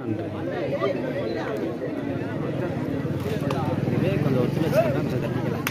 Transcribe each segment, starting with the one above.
இதே கொஞ்சம் ஒருத்தர் வச்சுக்கிட்டா கொஞ்சம் தப்பிக்கலாம்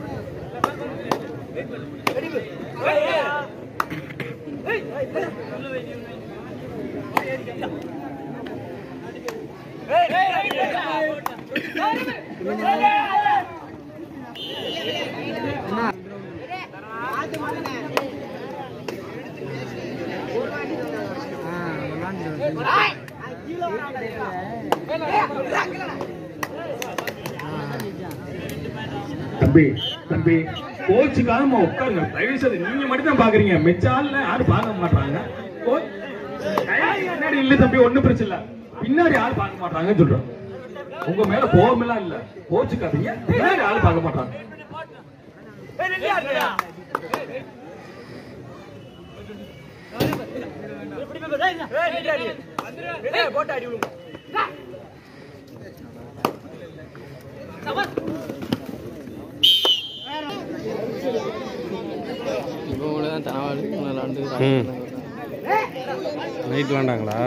தம்பி தம்பி கோச்சுக்காம உட்காருங்க தயவு செய்து நீங்க மட்டும் தான் பாக்குறீங்க மிச்ச ஆள்ல யாரும் பார்க்க மாட்டாங்க கோ- தயவு பின்னாடி இல்ல தம்பி ஒண்ணும் பிரச்சனை இல்ல பின்னாடி ஆள் பார்க்க மாட்டாங்கன்னு சொல்றேன் உங்க மேல கோபமெல்லாம் இல்ல கோச்சுக்காதீங்க பின்னாடி ஆள் பார்க்க மாட்டாங்க இப்போ கூட தான் தனவாடு விளாண்டு ம் நைட் விளாண்டாங்களா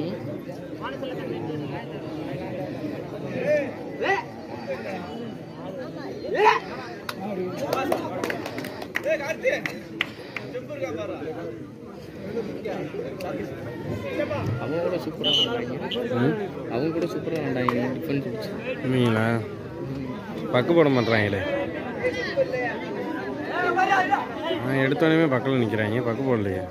அவங்க கூட சூப்பராக விளாண்டாங்க அவங்க கூட சூப்பராக விளாண்டாங்க டிஃபென்ஸ் வச்சு நீங்களா பக்கு போட மாட்றாங்களே ஆ எடுத்தோடனே பக்கத்தில் நிற்கிறாங்க பக்கு போடலையே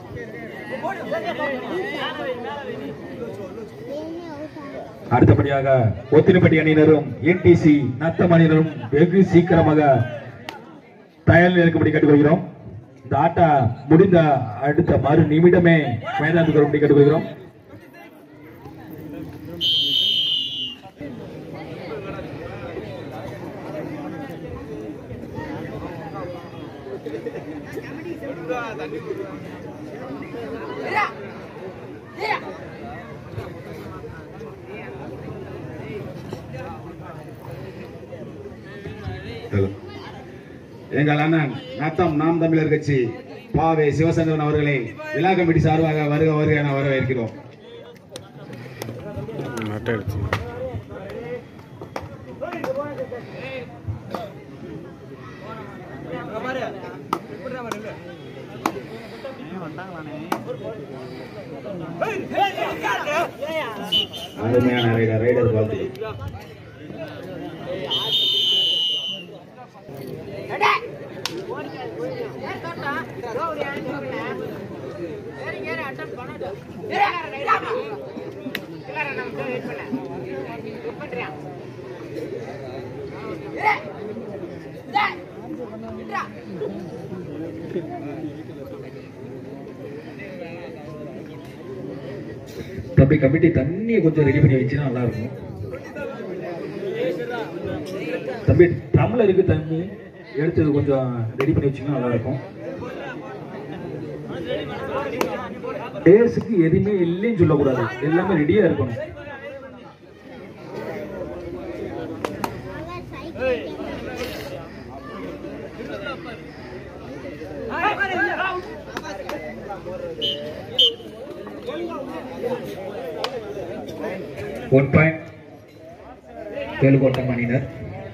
அடுத்தபடியாக ஒத்தினப்பட்டி அணியினரும் என்டிசி நத்தம் அணியினரும் வெகு சீக்கிரமாக தயாரில் இருக்கும்படி கேட்டுக்கொள்கிறோம் இந்த ஆட்ட முடிந்த அடுத்த மறு நிமிடமே மைதானத்துக்கு வரும்படி கேட்டுக்கொள்கிறோம் எங்கள் அண்ணன் நத்தம் நாம் தமிழர் கட்சி பாவே சிவசங்கரன் அவர்களை விழா கமிட்டி சார்பாக வருக வருக என வரவேற்கிறோம் நட்டை அடிச்சு அருமையான ரைடர் ரைடர் வாழ்த்து தம்பி கமிட்டி தண்ணியை கொஞ்சம் ரெடி பண்ணி வச்சுன்னா நல்லா இருக்கும் தம்பி டம்ளர் இருக்கு தண்ணி எடுத்து கொஞ்சம் ரெடி பண்ணி வச்சீங்கன்னா நல்லா இருக்கும் டேஸுக்கு எதுவுமே இல்லைன்னு சொல்லக்கூடாது எல்லாமே ரெடியா இருக்கணும் ஒன் பாயிண்ட் வேலுக்கோட்டம் அணியினர்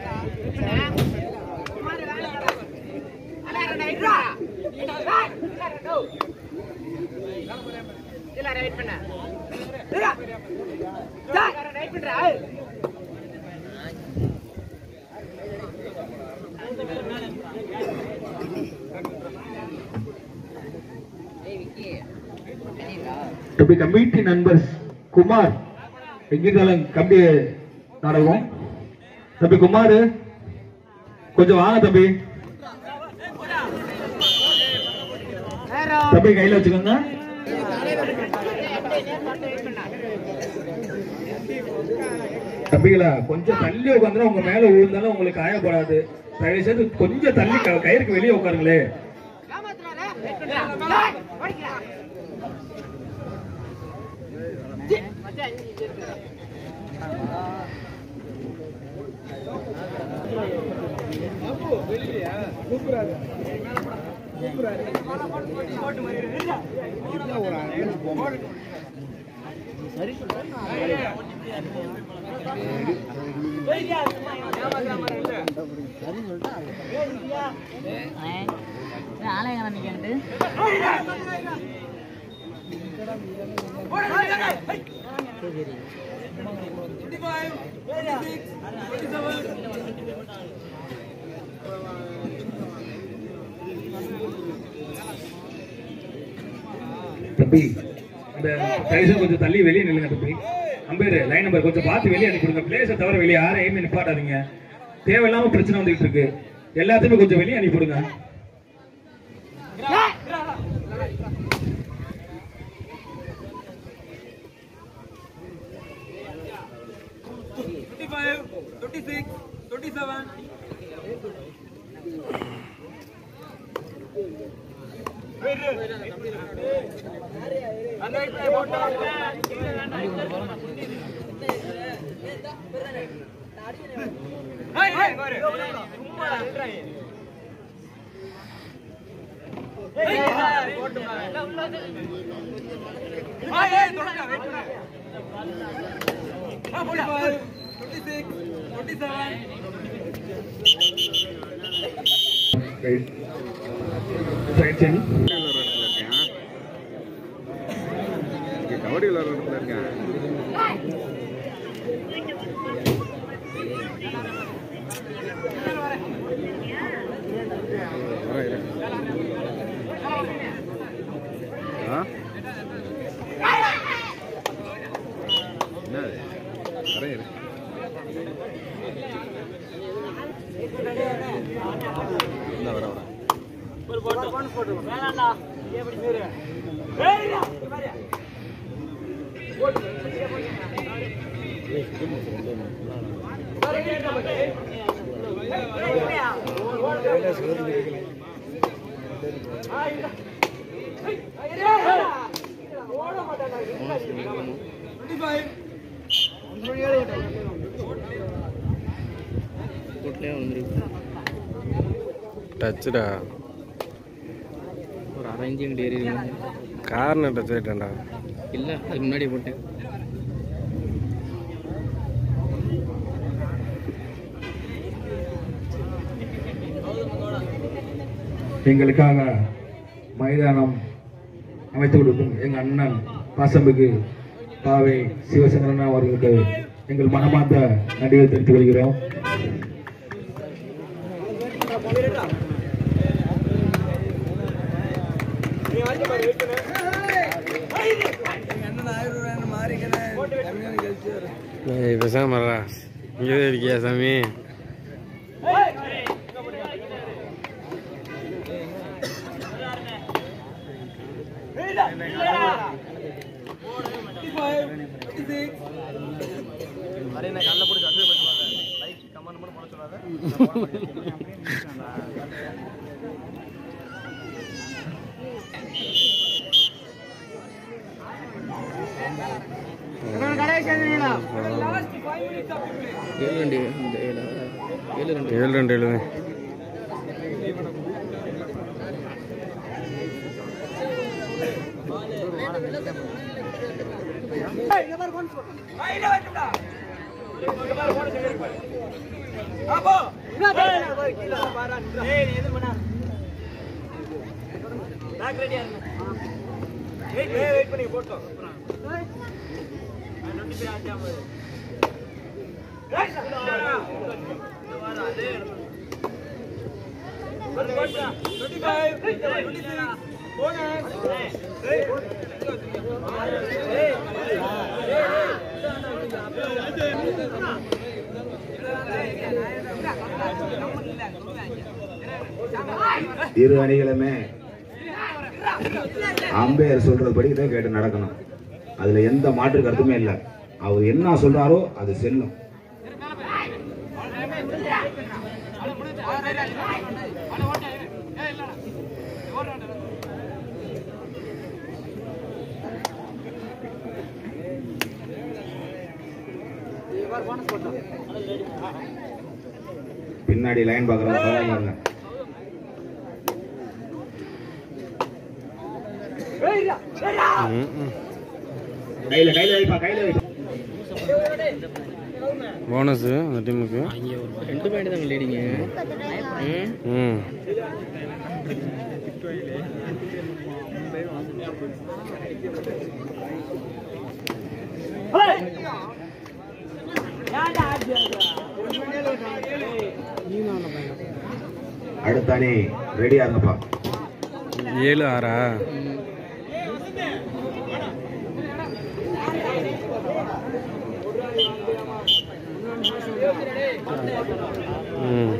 தம்பி கமிட்டி நண்பர்ஸ் குமார் எங்கிருந்தாலும் கம்பி நாடகம் தம்பி குமார் கொஞ்சம் வாங்க தம்பி தம்பி கையில வச்சுக்கோங்க தம்பிகளா கொஞ்சம் தள்ளி உட்காந்துனா உங்க மேல விழுந்தாலும் உங்களுக்கு காயப்படாது தயவு செய்து கொஞ்சம் தள்ளி க- கயிறுக்கு வெளியே உட்காருங்களே ஆலயம் நினைக்கிட்டு தம்பி இந்த தயவுசெய்து கொஞ்சம் தள்ளி வெளியே நில்லுங்க தம்பி அம்பேர் லைன் நம்பர் கொஞ்சம் பார்த்து வெளியே அனுப்பிடுங்க பிளேஸை தவிர வெளியே யாரையுமே நிப்பாட்டாதீங்க தேவையில்லாம பிரச்சனை வந்துகிட்டு இருக்கு எல்லாத்தையுமே கொஞ்சம் வெளியே அனுப்பிவிடுங்க ரைட் ரைட் சரி கபடி விளையாடுற இடத்துல இருக்கேன் ஆ, இரு. ஆ? என்னது? வரேன் இரு. இந்தா வரேன், வரேன். கோட்லேயே வந்துருக்கு டச்சுடா ஒரு அரை இன்ச்சு எங்கிட்ட ஏறி இருக்கு. கார்னர் டச் ஆயிட்டேன்டா இல்லை அதுக்கு முன்னாடி போட்டேன் எங்களுக்காக மைதானம் அமைத்து கொடுக்கும் எங்கள் அண்ணன் பாசம்புக்கு பாவை சிவசங்கரன் அவர்களுக்கு எங்கள் மனமார்ந்த நன்றியை தெரிவித்துக் கொள்கிறோம் ஏய் பேசாம வர்றா இங்கே தான் இருக்கியா சாமி ஏழு ரெண்டு இந்த ஏழா ஏழு ரெண்டு ஏழு ரெண்டு எழுது இரு அணிகளுமே அம்பையர் சொல்றபடி இதை கேட்டு நடக்கணும் அதுல எந்த மாற்று கருத்துமே இல்லை அவர் என்ன சொல்றாரோ அது செல்லும் பின்னாடி லைன் பார்க்குறவங்க கவனமா இருங்க ம் ம் கையில கையில வைப்பா கையில வைப்பா போனஸு அந்த டீமுக்கு ரெண்டு பாயிண்ட் தாங்க லீடிங்க ம் ம் அடுத்த அணி ரெடியா இருங்கப்பா ஏழு ஆறா ம்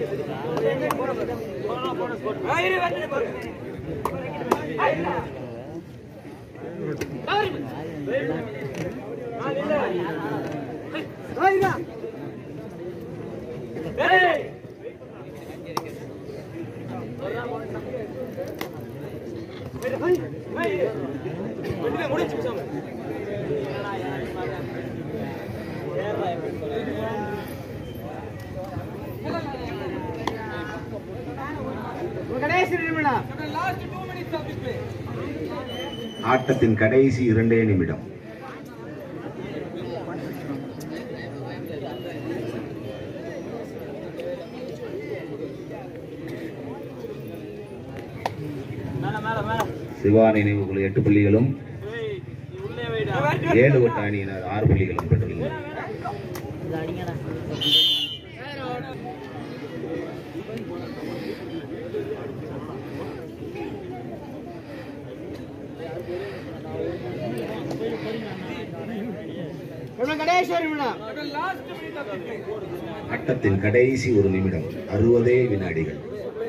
ஆட்டத்தின் கடைசி இரண்டே நிமிடம் சிவா நினைவுக்குழு எட்டு புள்ளிகளும் ஏழு வட்ட அணியினர் ஆறு புள்ளிகளும் பெற்றுள்ளனர் ஆட்டத்தின் கடைசி ஒரு நிமிடம் அறுபதே வினாடிகள்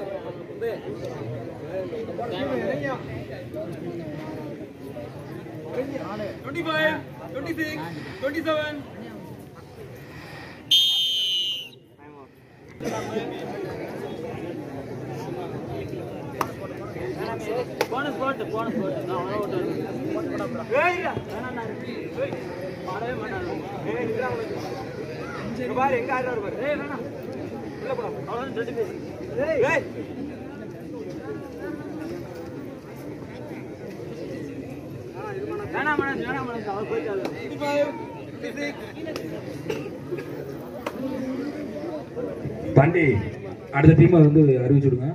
பாண்டி அடுத்த டீமை வந்து அறிவிச்சுடுங்க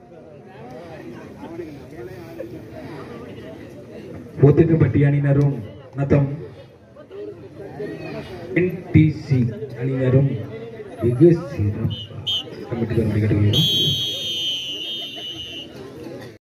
ஒத்துக்கப்பட்டி அணியினரும் நத்தம் என்டிசி அணியினரும் வெகு சிறப்பாக கமிட்டி கமிட்டி கேட்டுக்கிறோம்